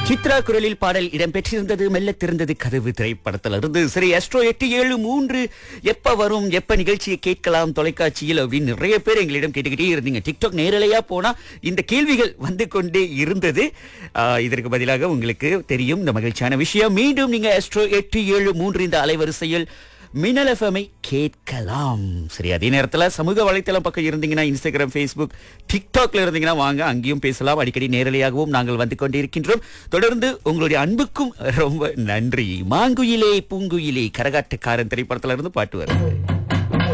சித்ரா குரலில் பாடல் இடம்பெற்றிருந்தது மெல்ல திறந்தது கதவு திரைப்படத்துல இருந்து சரி அஸ்ட்ரோ எட்டு ஏழு மூன்று எப்ப வரும் எப்ப நிகழ்ச்சியை கேட்கலாம் தொலைக்காட்சியில் அப்படின்னு நிறைய பேர் எங்களிடம் கேட்டுக்கிட்டே இருந்தீங்க டிக்டாக் நேரலையா போனா இந்த கேள்விகள் வந்து கொண்டே இருந்தது ஆஹ், இதற்கு பதிலாக உங்களுக்கு தெரியும் இந்த மகிழ்ச்சியான விஷயம் மீண்டும் நீங்க அஸ்ட்ரோ எட்டு ஏழு மூன்று இந்த அலைவரிசையில் மின்னல் எஃப்எம்ஐ கேட்கலாம் சரி அதே நேரத்தில் சமூக வலைத்தளம் பக்கம் இருந்தீங்கன்னா இன்ஸ்டாகிராம் ஃபேஸ்புக் டிக்டாக்ல இருந்தீங்கன்னா வாங்க அங்கேயும் பேசலாம் அடிக்கடி நேரலையாகவும் நாங்கள் வந்து கொண்டிருக்கின்றோம் தொடர்ந்து உங்களுடைய அன்புக்கும் ரொம்ப நன்றி மாங்குயிலே பூங்குயிலே கரகாட்டக்காரன் திரைப்படத்துல இருந்து பாட்டு வருது